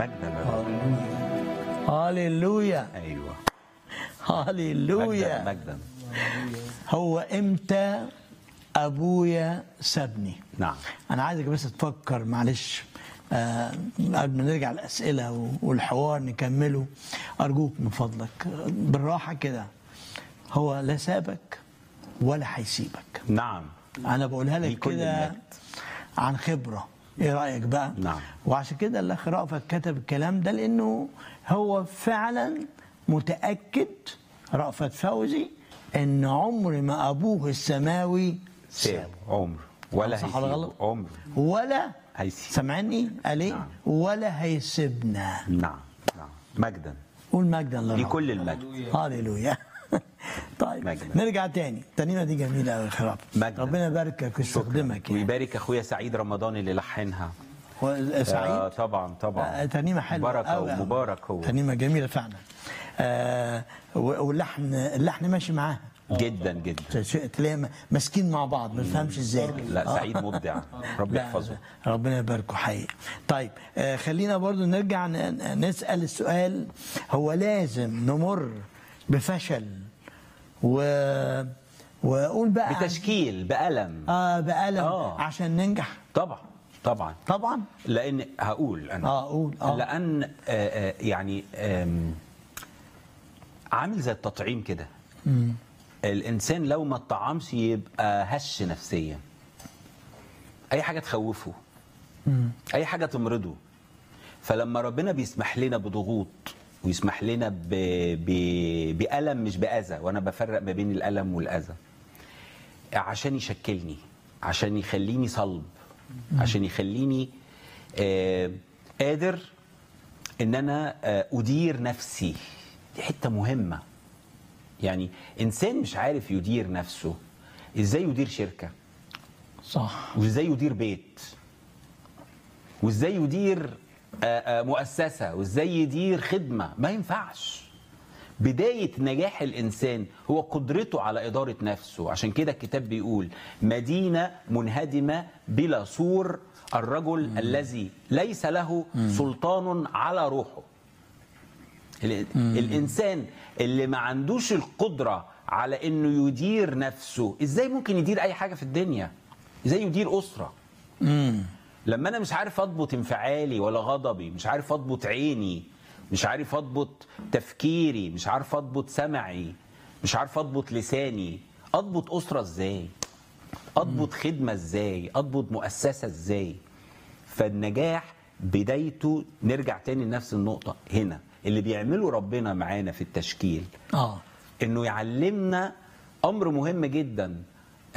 مجدا للرب هاليلويا ايوه هاليلويا مجدا مجدا هو امتى ابويا سابني نعم انا عايزك بس تفكر معلش آه، قبل ما نرجع الاسئله و- والحوار نكمله ارجوك من فضلك آه، بالراحه كده هو لا سابك ولا هيسيبك نعم انا بقولها لك لكل كده المجد. عن خبره ايه رايك بقى نعم. وعشان كده الاخ رأفت كتب الكلام ده لانه هو فعلا متاكد رأفت فوزي ان عمر ما ابوه السماوي ساب عمر ولا صح ولا هيسيبه. غلط؟ عمر ولا هيسيب. سامعني قال ايه نعم. ولا هيسيبنا نعم نعم مجدا قول مجدا لله لكل المجد هاليلويا طيب مجدا. نرجع تاني الترنيمه دي جميله قوي يا خراب مجدا. ربنا يباركك ويستخدمك يعني ويبارك اخويا سعيد رمضان اللي لحنها آه سعيد طبعا طبعا آه، ترنيمه حلوه بركه أوي أوي. ومبارك هو ترنيمه جميله فعلا آه و- واللحن اللحن ماشي معاها جدا جدا تلاقي ماسكين مع بعض ما تفهمش ازاي لا آه. سعيد مبدع رب لا، يحفظه ربنا يباركه حقيقي طيب آه خلينا برضو نرجع ن- نسأل السؤال هو لازم نمر بفشل و وقول بقى بتشكيل بألم اه بألم آه. عشان ننجح طبعا طبعا طبعا لان هقول انا اه قول اه لان آه، آه، يعني آم، عامل زي التطعيم كده الانسان لو ما اتطعمش يبقى هش نفسيا اي حاجه تخوفه اي حاجه تمرضه فلما ربنا بيسمح لنا بضغوط ويسمح لنا ب... ب... بألم مش بأذى وأنا بفرق ما بين الألم والأذى عشان يشكلني عشان يخليني صلب عشان يخليني آه قادر ان انا آه ادير نفسي دي حته مهمه يعني انسان مش عارف يدير نفسه ازاي يدير شركه صح وازاي يدير بيت وازاي يدير آه، آه، مؤسسه وازاي يدير خدمه ما ينفعش بدايه نجاح الانسان هو قدرته على اداره نفسه عشان كده الكتاب بيقول مدينه منهدمه بلا سور الرجل الذي ليس له سلطان على روحه ال- الانسان اللي ما عندوش القدره على انه يدير نفسه ازاي ممكن يدير اي حاجه في الدنيا ازاي يدير اسره امم لما انا مش عارف اضبط انفعالي ولا غضبي مش عارف اضبط عيني مش عارف اضبط تفكيري مش عارف اضبط سمعي مش عارف اضبط لساني اضبط اسره ازاي اضبط خدمه ازاي اضبط مؤسسه ازاي فالنجاح بدايته نرجع تاني لنفس النقطه هنا اللي بيعمله ربنا معانا في التشكيل اه انه يعلمنا امر مهم جدا